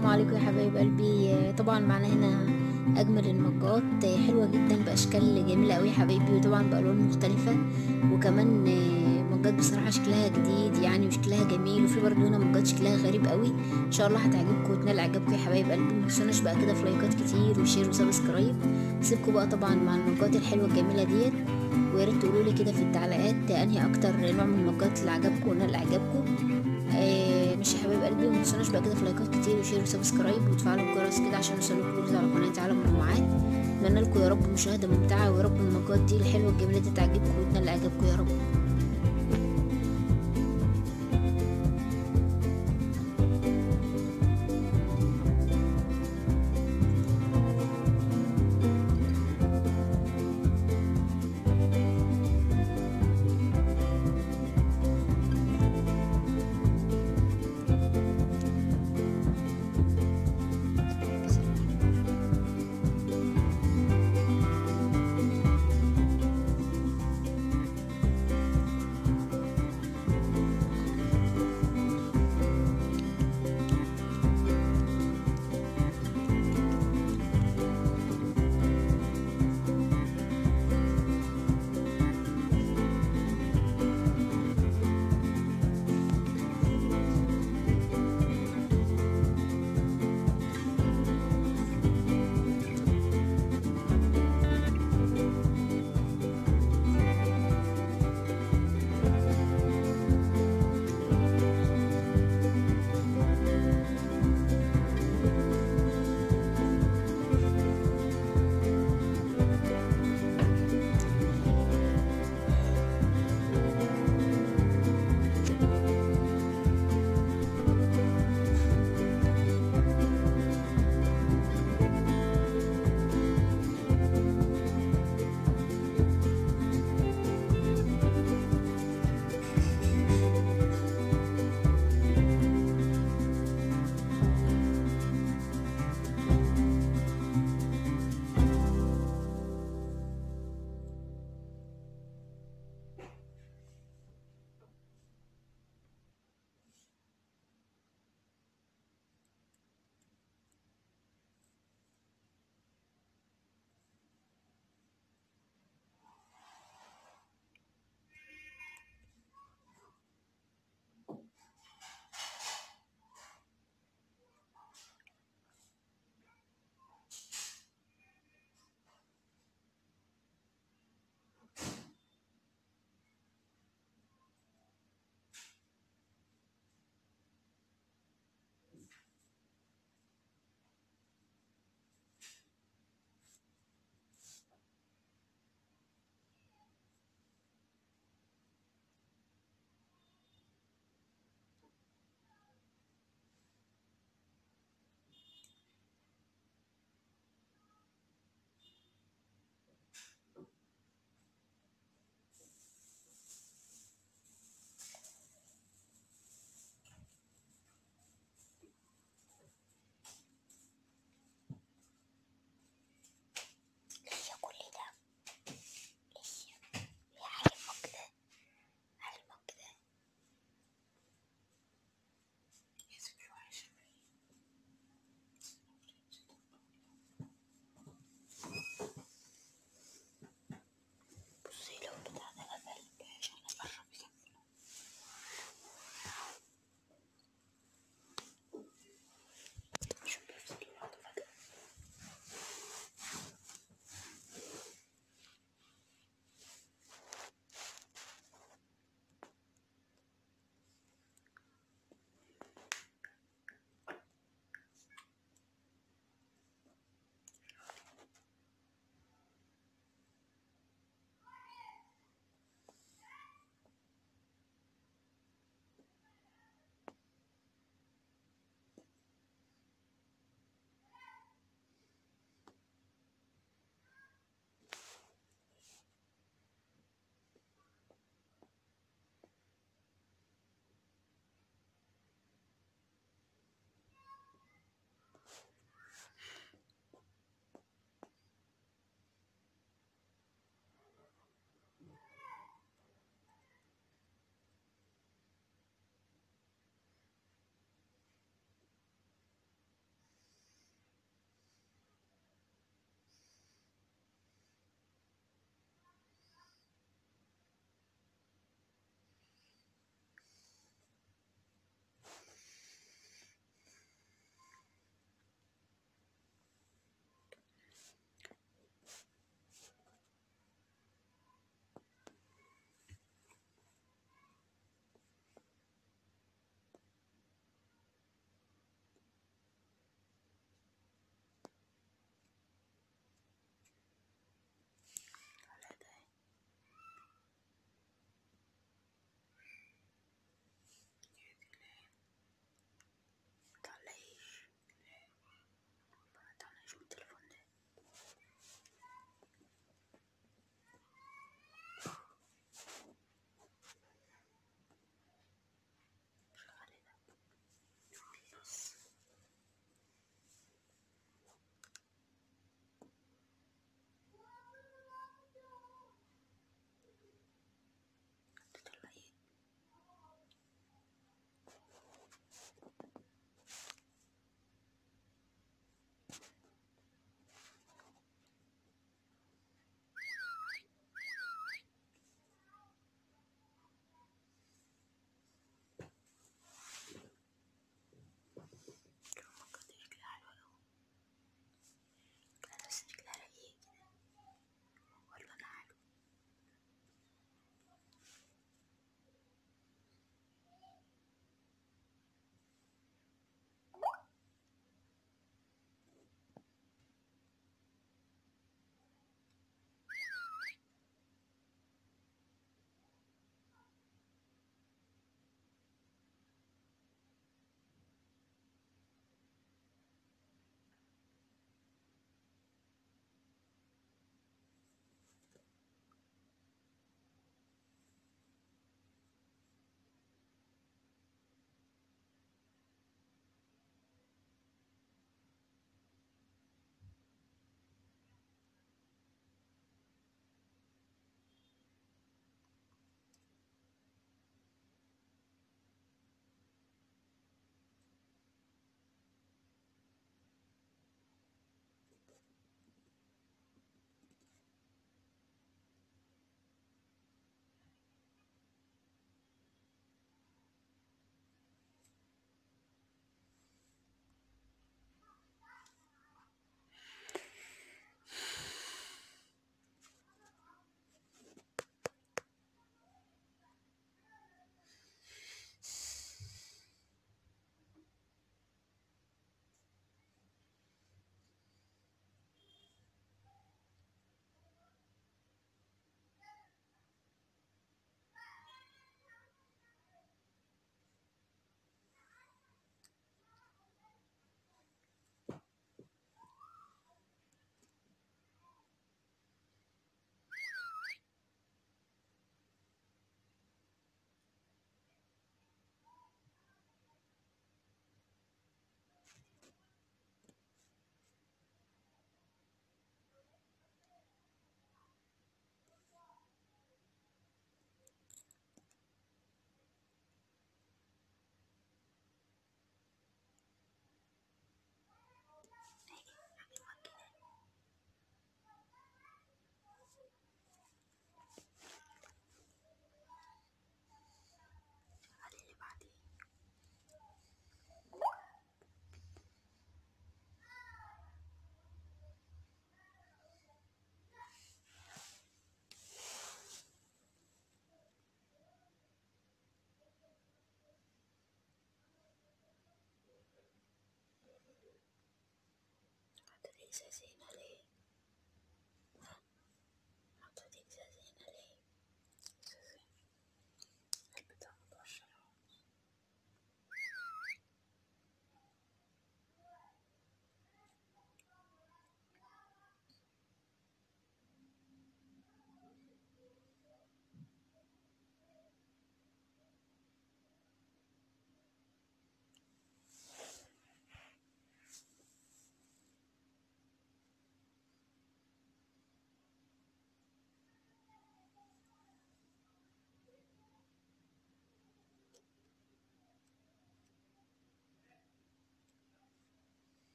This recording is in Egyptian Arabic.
السلام عليكم يا حبايب قلبي طبعا معانا هنا اجمل المجات حلوه جدا باشكال جميله قوي يا حبايبي وطبعا بالوان مختلفه وكمان مجات بصراحه شكلها جديد يعني وشكلها جميل وفي برضه هنا مجات شكلها غريب قوي ان شاء الله هتعجبكم وتنال اعجابكم يا حبايب قلبي متنسوناش بقى كده في لايكات كتير وشير وسبسكرايب سيبكم بقى طبعا مع المجات الحلوه الجميله ديت ويا ريت تقولوا لي كده في التعليقات انهي اكتر نوع من المجات اللي عجبكم ونال اعجابكم آه مش يا حبايب قلبي ما تنسوناش بقى كده في لايكات كتير وشير وسبسكرايب وتفعلوا الجرس كده عشان يوصلوا كل على قناه عالم الممنوعات اتمنى لكم يا رب مشاهده ممتعه ويا رب المجات دي الحلوه الجميله دي تعجبكم وتنال اعجابكم يا رب عايزة زينة ليه